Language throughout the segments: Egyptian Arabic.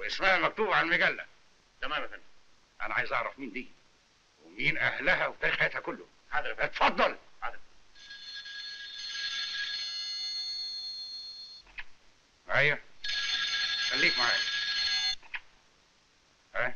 واسمها مكتوب على المجله تمام يا فندم انا عايز اعرف مين دي ومين اهلها وتاريخ حياتها كله حاضر يا فندم اتفضل حاضر ايوه خليك معايا ها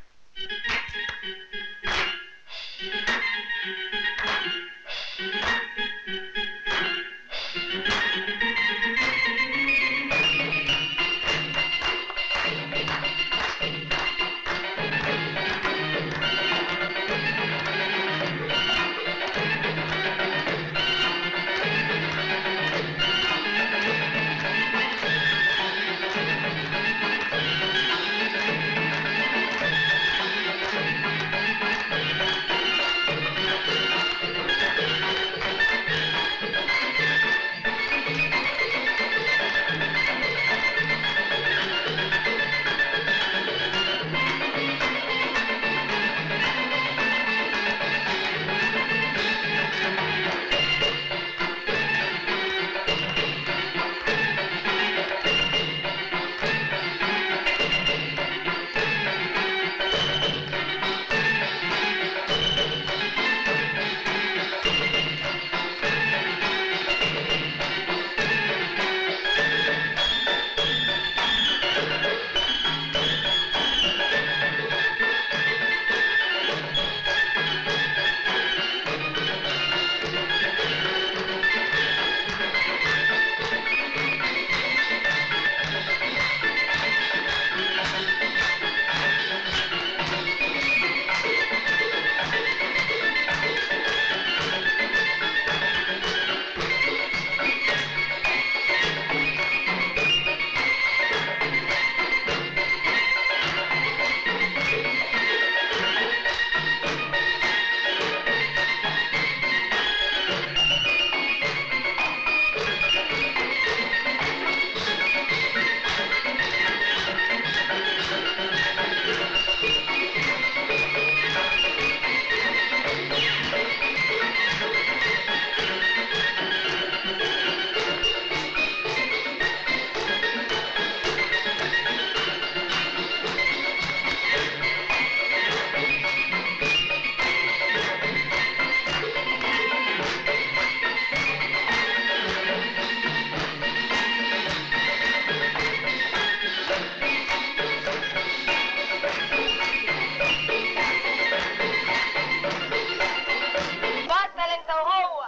بطل انت وهو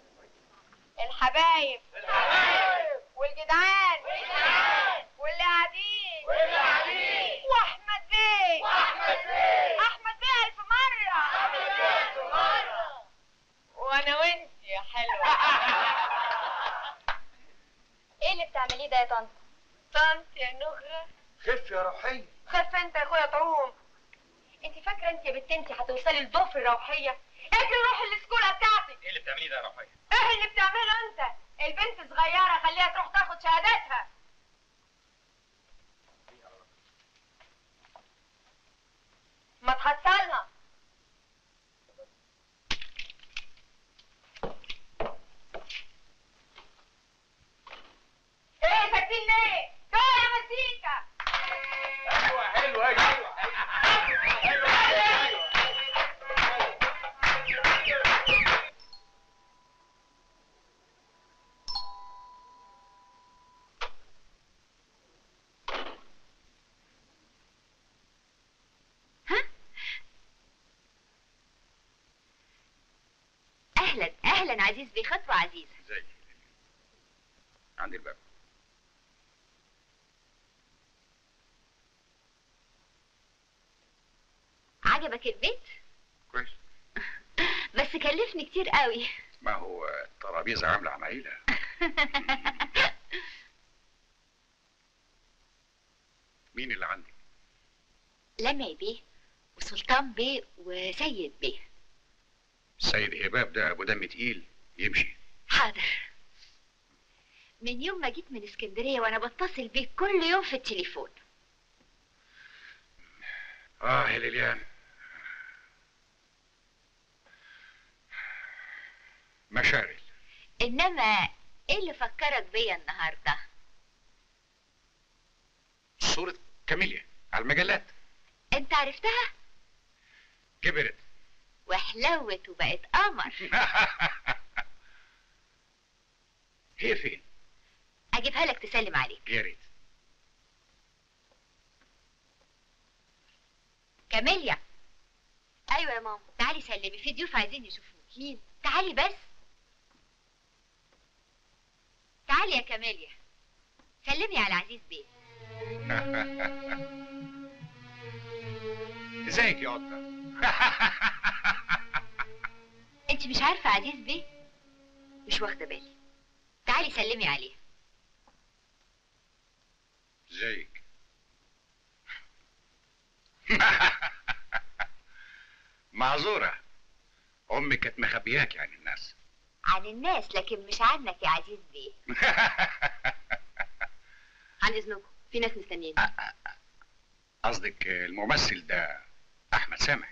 الحبايب والجدعان واللي قاعدين واحمد بيه احمد بيه الف مره وانا وانت يا حلوه ايه اللي بتعمليه ده يا طنط طنط يا نغه خف يا روحية خف انت يا اخويا طعوم انت فاكره انت يا بنت انت هتوصلي لضعف الروحيه اجري روحي السكوله بتاعتك ايه اللي بتعمليه ده يا رفاية ايه اللي بتعمله انت البنت صغيره خليها تروح تاخد شهادتها ما تحصلنا ايه ساكتين ليه؟ تعالى يا مزيكا ايوه حلوة ايوه اهلا اهلا عزيز بيه خطوه عزيزه ازيك عند الباب عجبك البيت كويس بس كلفني كتير قوي ما هو الترابيزة عاملة عمايلة مين اللي عندي لمعي بيه وسلطان بيه وسيد بيه السيد إهباب ده أبو دم تقيل يمشي حاضر من يوم ما جيت من اسكندريه وانا بتصل بيك كل يوم في التليفون آه يا ليليان مشاغل انما ايه اللي فكرك بيا النهارده صورة كاميليا على المجلات انت عرفتها كبرت وحلوت وبقت قمر هي فين اجيبها لك تسلم عليك يا ريت كاميليا ايوه يا ماما تعالي سلمي في ضيوف عايزين يشوفوك مين تعالي بس تعالي يا كاميليا سلمي على عزيز بيه ازيك يا قطه انت مش عارفه عزيز بيه مش واخده بالي تعالي سلمي عليه ازيك معذوره امي كانت مخبياك عن الناس عن الناس لكن مش عنك يا عزيز بيه عن اذنكم في ناس مستنيين قصدك الممثل ده احمد سامح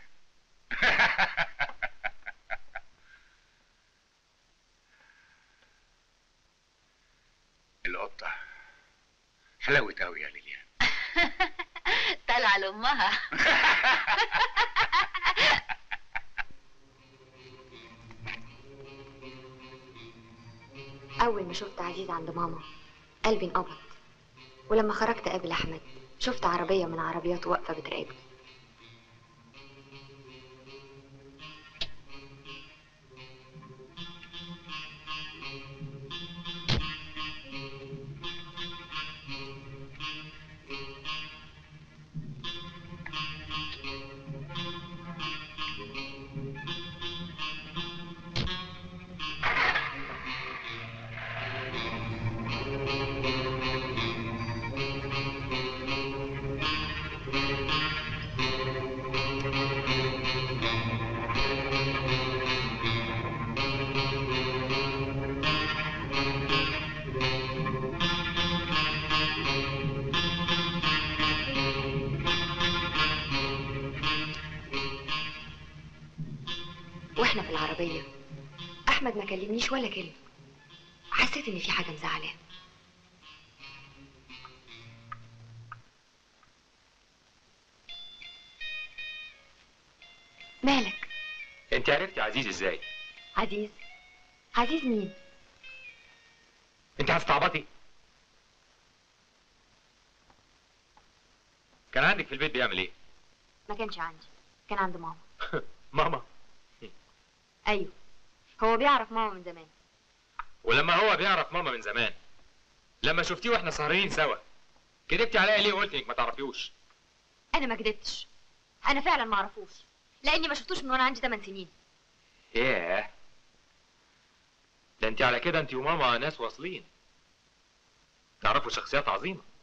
القطه حلوت قوي يا ليليان طالعه لامها أول ما شفت عزيز عند ماما قلبي انقبض ولما خرجت قابل أحمد شفت عربية من عربياته واقفة بتراقبني واحنا في العربية أحمد ما كلمنيش ولا كلمة حسيت إن في حاجة مزعلاه مالك انت عرفتي عزيز ازاي عزيز عزيز مين انت هتستعبطي كان عندك في البيت بيعمل ايه ما كانش عندي كان عند ماما ماما أيوه هو بيعرف ماما من زمان ولما هو بيعرف ماما من زمان لما شفتيه واحنا سهرانين سوا كدبتي عليا ليه وقلت انك ما تعرفيوش أنا ما كدبتش أنا فعلا ما أعرفوش لأني ما شفتوش من وأنا عندي 8 سنين ياه ده انت على كده انت وماما ناس واصلين تعرفوا شخصيات عظيمه